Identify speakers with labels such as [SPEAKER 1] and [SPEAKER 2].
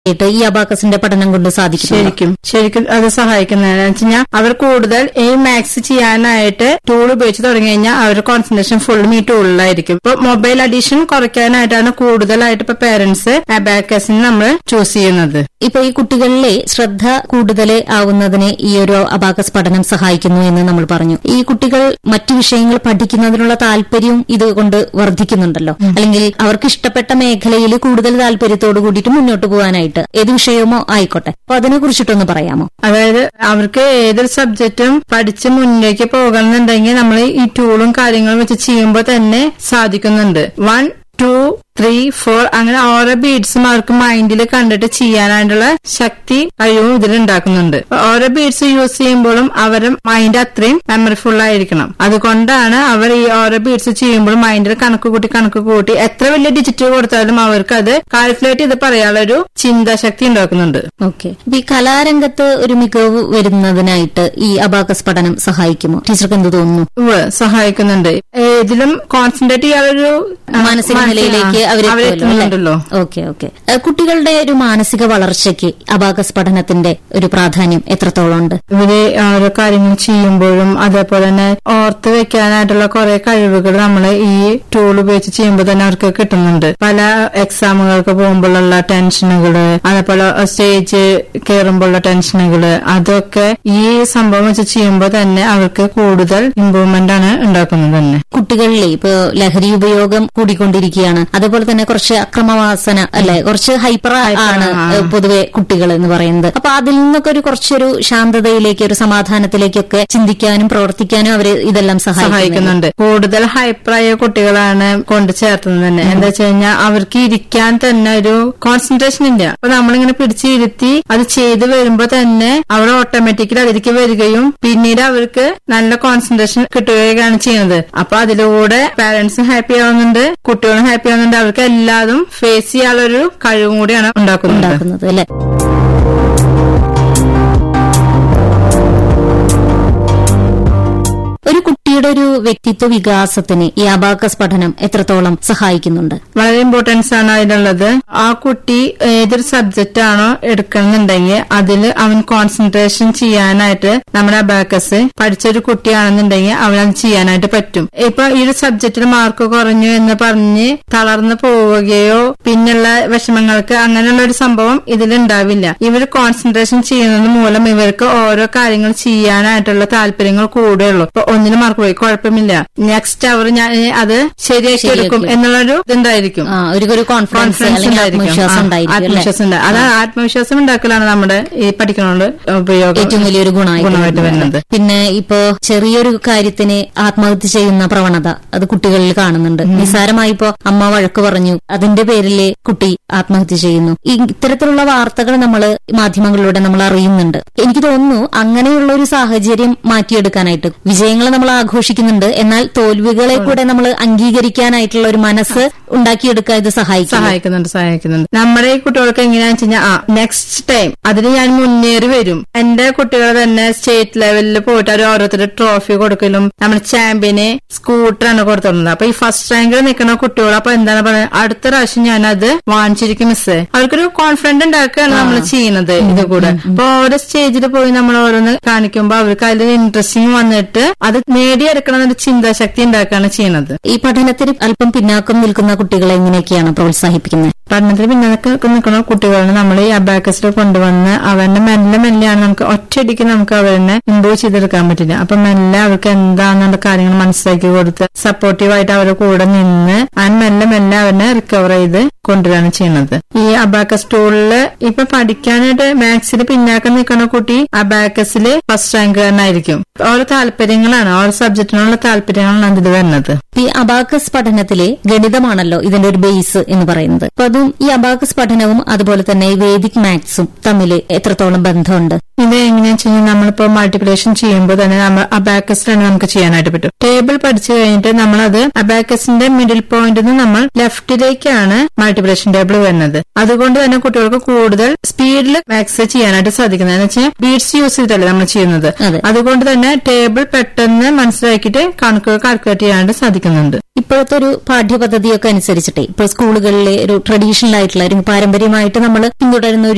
[SPEAKER 1] ആയിട്ട് ഈ അബാക്കസിന്റെ പഠനം കൊണ്ട് സാധിക്കും
[SPEAKER 2] ശരിക്കും ശരിക്കും അത് സഹായിക്കുന്നതെന്ന് വെച്ചുകഴിഞ്ഞാൽ അവർ കൂടുതൽ ഈ മാത്സ് ചെയ്യാനായിട്ട് ടൂൾ ഉപയോഗിച്ച് തുടങ്ങി കഴിഞ്ഞാൽ അവരുടെ കോൺസെൻട്രേഷൻ ഫുള്ളും ഈ ടൂളിലായിരിക്കും ഇപ്പൊ മൊബൈൽ അഡീഷൻ കുറയ്ക്കാനായിട്ടാണ് കൂടുതലായിട്ട് ഇപ്പൊ പേരന്റ്സ് അബാക്കസിന് നമ്മൾ ചൂസ് ചെയ്യുന്നത്
[SPEAKER 1] ഇപ്പൊ ഈ കുട്ടികളിലെ ശ്രദ്ധ കൂടുതൽ ആവുന്നതിന് ഈ ഒരു അബാക്കസ് പഠനം സഹായിക്കുന്നു എന്ന് നമ്മൾ പറഞ്ഞു ഈ കുട്ടികൾ മറ്റു വിഷയങ്ങൾ പഠിക്കുന്നതിനുള്ള താല്പര്യവും ഇതുകൊണ്ട് വർദ്ധിക്കുന്നുണ്ടല്ലോ അല്ലെങ്കിൽ അവർക്ക് ഇഷ്ടപ്പെട്ട മേഖലയിൽ കൂടുതൽ താല്പര്യത്തോട് കൂടിയിട്ട് മുന്നോട്ട് പോകാനായിട്ട് ഏത് വിഷയമോ ആയിക്കോട്ടെ അപ്പൊ അതിനെ കുറിച്ചിട്ടൊന്ന് പറയാമോ
[SPEAKER 2] അതായത് അവർക്ക് ഏതൊരു സബ്ജക്റ്റും പഠിച്ച് മുന്നിലേക്ക് പോകണമെന്നുണ്ടെങ്കിൽ നമ്മൾ ഈ ടൂളും കാര്യങ്ങളും വെച്ച് ചെയ്യുമ്പോൾ തന്നെ സാധിക്കുന്നുണ്ട് വൺ ടു ത്രീ ഫോർ അങ്ങനെ ഓരോ ബീഡ്സും അവർക്ക് മൈൻഡിൽ കണ്ടിട്ട് ചെയ്യാനായിട്ടുള്ള ശക്തി കഴിവും ഇതിൽ ഉണ്ടാക്കുന്നുണ്ട് അപ്പൊ ഓരോ ബീഡ്സ് യൂസ് ചെയ്യുമ്പോഴും അവരുടെ മൈൻഡ് അത്രയും മെമ്മറിഫുൾ ആയിരിക്കണം അതുകൊണ്ടാണ് അവർ ഈ ഓരോ ബീഡ്സ് ചെയ്യുമ്പോഴും മൈൻഡിൽ കണക്ക് കൂട്ടി കണക്ക് കൂട്ടി എത്ര വലിയ ഡിജിറ്റ് കൊടുത്താലും അവർക്ക് അത് കാൽക്കുലേറ്റ് ചെയ്ത് പറയാനുള്ള ഒരു ചിന്താശക്തി ഉണ്ടാക്കുന്നുണ്ട്
[SPEAKER 1] ഓക്കെ അപ്പൊ ഈ കലാരംഗത്ത് ഒരു മികവ് വരുന്നതിനായിട്ട് ഈ അബാക്കസ് പഠനം സഹായിക്കുമോ ടീച്ചർക്ക് എന്ത് തോന്നുന്നു
[SPEAKER 2] ഉവ്വ് സഹായിക്കുന്നുണ്ട് ഏതിലും കോൺസെൻട്രേറ്റ് ചെയ്യാനൊരു ആ,
[SPEAKER 1] മാനസിക
[SPEAKER 2] മനസ്സി-
[SPEAKER 1] നിലയിലേക്ക്
[SPEAKER 2] ആ,
[SPEAKER 1] അവർ
[SPEAKER 2] അവരെത്തുന്നുണ്ടല്ലോ
[SPEAKER 1] ഓക്കെ ഓക്കെ കുട്ടികളുടെ ഒരു മാനസിക വളർച്ചയ്ക്ക് അബാക്കസ് പഠനത്തിന്റെ ഒരു പ്രാധാന്യം എത്രത്തോളം ഉണ്ട്
[SPEAKER 2] ഇവര് ഓരോ കാര്യങ്ങൾ ചെയ്യുമ്പോഴും അതേപോലെ തന്നെ ഓർത്ത് വെക്കാനായിട്ടുള്ള കുറെ കഴിവുകൾ നമ്മൾ ഈ ടൂൾ ഉപയോഗിച്ച് ചെയ്യുമ്പോൾ തന്നെ അവർക്ക് കിട്ടുന്നുണ്ട് പല എക്സാമുകൾക്ക് പോകുമ്പോഴുള്ള ടെൻഷനുകള് അതേപോലെ സ്റ്റേജ് കയറുമ്പോഴുള്ള ടെൻഷനുകള് അതൊക്കെ ഈ സംഭവം വെച്ച് ചെയ്യുമ്പോൾ തന്നെ അവർക്ക് കൂടുതൽ ഇമ്പ്രൂവ്മെന്റ് ആണ് ഉണ്ടാക്കുന്നത് തന്നെ
[SPEAKER 1] കുട്ടികളിലെ ഇപ്പൊ ലഹരി ഉപയോഗം കൂടിക്കൊണ്ടിരിക്കുകയാണ് അതേപോലെ തന്നെ കുറച്ച് അക്രമവാസന അല്ലെ കുറച്ച് ഹൈപ്പർ ആണ് ഏഹ്, പൊതുവെ കുട്ടികൾ എന്ന് പറയുന്നത് അപ്പൊ അതിൽ നിന്നൊക്കെ ഒരു കുറച്ചൊരു ശാന്തതയിലേക്ക് ഒരു സമാധാനത്തിലേക്കൊക്കെ ചിന്തിക്കാനും പ്രവർത്തിക്കാനും അവര് ഇതെല്ലാം സഹായിക്കുന്നു
[SPEAKER 2] സഹായിക്കുന്നുണ്ട് കൂടുതൽ ഹൈപ്പറായ കുട്ടികളാണ് കൊണ്ട് ചേർത്തുന്നത് തന്നെ എന്താ വെച്ച് കഴിഞ്ഞാൽ അവർക്ക് ഇരിക്കാൻ തന്നെ ഒരു കോൺസെൻട്രേഷൻ ഇല്ല അപ്പൊ നമ്മളിങ്ങനെ പിടിച്ചിരുത്തി അത് ചെയ്ത് വരുമ്പോ തന്നെ അവർ ഓട്ടോമാറ്റിക്കലി അതിലേക്ക് വരികയും പിന്നീട് അവർക്ക് നല്ല കോൺസെൻട്രേഷൻ കിട്ടുകയാണ് ചെയ്യുന്നത് അപ്പൊ അതിലൂടെ പാരന്റ്സും ഹാപ്പി ആവുന്നുണ്ട് കുട്ടികളും ഹാപ്പി ആവുന്നുണ്ട് അവർക്ക് എല്ലാതും ഫേസ് ചെയ്യാനുള്ള ഒരു കഴിവും കൂടിയാണ് ഉണ്ടാക്കുന്നത്
[SPEAKER 1] ഉണ്ടാക്കുന്നത് അല്ലെ ഒരു കുട്ടിയുടെ ഒരു വ്യക്തിത്വ വികാസത്തിന് ഈ അബാക്കസ് പഠനം എത്രത്തോളം സഹായിക്കുന്നുണ്ട്
[SPEAKER 2] വളരെ ഇമ്പോർട്ടൻസ് ആണ് അതിലുള്ളത് ആ കുട്ടി ഏതൊരു സബ്ജക്റ്റ് ആണോ എടുക്കണമെന്നുണ്ടെങ്കിൽ അതിൽ അവൻ കോൺസെൻട്രേഷൻ ചെയ്യാനായിട്ട് നമ്മുടെ അബാക്കസ് പഠിച്ചൊരു കുട്ടിയാണെന്നുണ്ടെങ്കിൽ അവനത് ചെയ്യാനായിട്ട് പറ്റും ഇപ്പൊ ഈ ഒരു സബ്ജക്റ്റിൽ മാർക്ക് കുറഞ്ഞു എന്ന് പറഞ്ഞ് തളർന്നു പോവുകയോ പിന്നുള്ള വിഷമങ്ങൾക്ക് അങ്ങനെയുള്ള ഒരു സംഭവം ഇതിലുണ്ടാവില്ല ഇവർ കോൺസെൻട്രേഷൻ ചെയ്യുന്നത് മൂലം ഇവർക്ക് ഓരോ കാര്യങ്ങൾ ചെയ്യാനായിട്ടുള്ള താല്പര്യങ്ങൾ കൂടുകയുള്ളൂ ഇപ്പൊ ഒന്നിന് മാർക്ക് പോയി കുഴപ്പമില്ല നെക്സ്റ്റ് അവർ ഞാൻ അത് ശരിയാക്കി എടുക്കും എന്നുള്ളൊരു ഇതുണ്ടായിരിക്കും
[SPEAKER 1] ആ ഒരു കോൺഫിഡൻസ്
[SPEAKER 2] കോൺഫിഡൻസ്
[SPEAKER 1] അല്ലെങ്കിൽ
[SPEAKER 2] ഉണ്ടായിരിക്കും.
[SPEAKER 1] ആത്മവിശ്വാസം
[SPEAKER 2] ആ,
[SPEAKER 1] ഉണ്ടായിരിക്കും അല്ലെ
[SPEAKER 2] ആത്മവിശ്വാസം ഉണ്ട് അത് ആത്മവിശ്വാസം ഉണ്ടാക്കലാണ് നമ്മുടെ ഈ പഠിക്കണോണ്ട് ഉപയോഗം
[SPEAKER 1] ഏറ്റവും വലിയൊരു ഗുണമായിട്ട്
[SPEAKER 2] ഗുണമായിട്ട്
[SPEAKER 1] വരുന്നത്.
[SPEAKER 2] വരുന്നത്
[SPEAKER 1] പിന്നെ ഇപ്പോ ചെറിയൊരു കാര്യത്തിന് ആത്മഹത്യ ചെയ്യുന്ന പ്രവണത അത് കുട്ടികളിൽ കാണുന്നുണ്ട് നിസ്സാരമായി ഇപ്പോ അമ്മ വഴക്ക് പറഞ്ഞു അതിന്റെ പേരില് കുട്ടി ആത്മഹത്യ ചെയ്യുന്നു ഈ ഇത്തരത്തിലുള്ള വാർത്തകൾ നമ്മൾ മാധ്യമങ്ങളിലൂടെ നമ്മൾ അറിയുന്നുണ്ട് എനിക്ക് തോന്നുന്നു അങ്ങനെയുള്ള ഒരു സാഹചര്യം മാറ്റിയെടുക്കാനായിട്ട് വിജയങ്ങൾ നമ്മൾ ആഘോഷിക്കുന്നുണ്ട് എന്നാൽ തോൽവികളെ കൂടെ നമ്മൾ അംഗീകരിക്കാനായിട്ടുള്ള ഒരു മനസ്സ് ഉണ്ടാക്കിയെടുക്കാൻ ഇത് സഹായിക്കും
[SPEAKER 2] സഹായിക്കുന്നുണ്ട് സഹായിക്കുന്നുണ്ട് നമ്മുടെ ഈ കുട്ടികൾക്ക് എങ്ങനെയാന്ന് വെച്ച് കഴിഞ്ഞാൽ ആ നെക്സ്റ്റ് ടൈം അതിന് ഞാൻ മുന്നേറി വരും എന്റെ കുട്ടികൾ തന്നെ സ്റ്റേറ്റ് ലെവലിൽ പോയിട്ട് അവർ ഓരോരുത്തർ ട്രോഫി കൊടുക്കലും നമ്മുടെ ചാമ്പ്യന് സ്കൂട്ടറാണ് കൊടുത്തിരുന്നത് അപ്പൊ ഈ ഫസ്റ്റ് റാങ്കിൽ നിൽക്കുന്ന കുട്ടികൾ അപ്പൊ എന്താണ് പറയുന്നത് അടുത്ത പ്രാവശ്യം ഞാൻ അത് വാങ്ങിച്ചിരിക്കും മിസ്സേ അവർക്കൊരു കോൺഫിഡന്റ് ഉണ്ടാക്കുകയാണ് നമ്മൾ ചെയ്യുന്നത് ഇത് കൂടെ അപ്പൊ ഓരോ സ്റ്റേജിൽ പോയി നമ്മൾ ഓരോന്ന് കാണിക്കുമ്പോൾ അവർക്ക് അതിൽ ഇൻട്രസ്റ്റിംഗ് വന്നിട്ട് അത് നേടിയെടുക്കണം എന്നൊരു ചിന്താശക്തി ഉണ്ടാക്കുകയാണ് ചെയ്യുന്നത്
[SPEAKER 1] ഈ പഠനത്തിൽ അല്പം പിന്നാക്കം നിൽക്കുന്ന കുട്ടികളെ എങ്ങനെയൊക്കെയാണ് പ്രോത്സാഹിപ്പിക്കുന്നത്
[SPEAKER 2] പഠനത്തിന് പിന്നാലെ നിൽക്കുന്ന കുട്ടികളെ നമ്മൾ ഈ അബാക്കസിൽ കൊണ്ടുവന്ന് അവരുടെ മെല്ലെ മെല്ലെയാണ് നമുക്ക് ഒറ്റയടിക്ക് നമുക്ക് അവരെ ഇമ്പ്രൂവ് ചെയ്തെടുക്കാൻ പറ്റില്ല അപ്പൊ മെല്ലെ അവർക്ക് എന്താണെന്നുള്ള കാര്യങ്ങൾ മനസ്സിലാക്കി കൊടുത്ത് സപ്പോർട്ടീവായിട്ട് അവരുടെ കൂടെ നിന്ന് ആൻ മെല്ലെ മെല്ലെ അവരെ റിക്കവർ ചെയ്ത് കൊണ്ടുവരാണ് ചെയ്യുന്നത് ഈ അബാക്കസ് ടൂളില് ഇപ്പൊ പഠിക്കാനായിട്ട് മാത്സിൽ പിന്നാക്കം നിൽക്കുന്ന കുട്ടി അബാക്കസില് ഫസ്റ്റ് റാങ്കുകാരനായിരിക്കും ഓരോ താല്പര്യങ്ങളാണ് ഓരോ സബ്ജക്റ്റിനുള്ള താല്പര്യങ്ങളാണ് അതിൽ വരുന്നത്
[SPEAKER 1] ഈ അബാക്കസ് പഠനത്തിലെ ഗണിതമാണല്ലോ ഇതിന്റെ ഒരു ബേസ് എന്ന് പറയുന്നത് അപ്പൊ അതും ഈ അബാക്കസ് പഠനവും അതുപോലെ തന്നെ ഈ വേദിക് മാത്സും തമ്മിൽ എത്രത്തോളം ബന്ധമുണ്ട്
[SPEAKER 2] ഇത് എങ്ങനെയാ വെച്ച് കഴിഞ്ഞാൽ നമ്മളിപ്പോ മൾട്ടിപ്ലിക്കേഷൻ ചെയ്യുമ്പോൾ തന്നെ നമ്മൾ അബാക്കസിലാണ് നമുക്ക് ചെയ്യാനായിട്ട് പറ്റും ടേബിൾ പഠിച്ചു കഴിഞ്ഞിട്ട് നമ്മളത് അബാക്കസിന്റെ മിഡിൽ പോയിന്റിൽ നിന്ന് നമ്മൾ ലെഫ്റ്റിലേക്കാണ് മൾട്ടിപ്ലിക്കേഷൻ ടേബിൾ വരുന്നത് അതുകൊണ്ട് തന്നെ കുട്ടികൾക്ക് കൂടുതൽ സ്പീഡിൽ മാത്സ് ചെയ്യാനായിട്ട് സാധിക്കുന്നത് എന്ന് വെച്ചാൽ ബീഡ്സ് യൂസ് ചെയ്തിട്ടല്ലേ നമ്മൾ ചെയ്യുന്നത്
[SPEAKER 1] അതെ.
[SPEAKER 2] അതുകൊണ്ട് തന്നെ ടേബിൾ പെട്ടെന്ന് മനസ്സിലാക്കിയിട്ട് കണക്കുകൾ കാൽക്കുലേറ്റ് ചെയ്യാനായിട്ട് സാധിക്കുന്നുണ്ട്
[SPEAKER 1] ഇപ്പോഴത്തെ ഒരു പാഠ്യപദ്ധതിയൊക്കെ അനുസരിച്ചിട്ടേ ഇപ്പോൾ സ്കൂളുകളിലെ ഒരു ട്രഡീഷണൽ ആയിട്ടുള്ള ഒരു പാരമ്പര്യമായിട്ട് നമ്മൾ പിന്തുടരുന്ന ഒരു